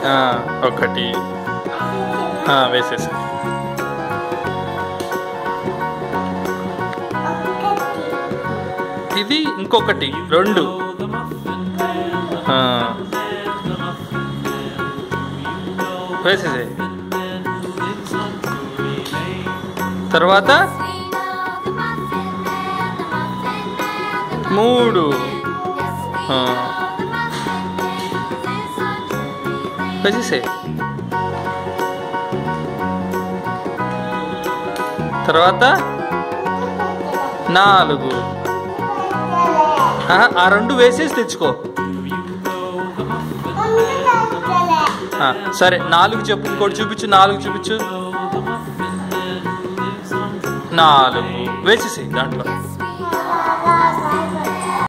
ఆ, ఒకటి ఆ, వేసేసి ఇది ఇంకొకటి రెండు ఆ. వేసేసే తర్వాత మూడు ఆ. వేసేసే తర్వాత నాలుగు ఆహా, ఆ రెండు వేసేసి తెచ్చుకో ఆ, సరే నాలుగు చెప్పు ఇంకోటి చూపించు నాలుగు చూపించు నాలుగు వేసేసి దాంట్లో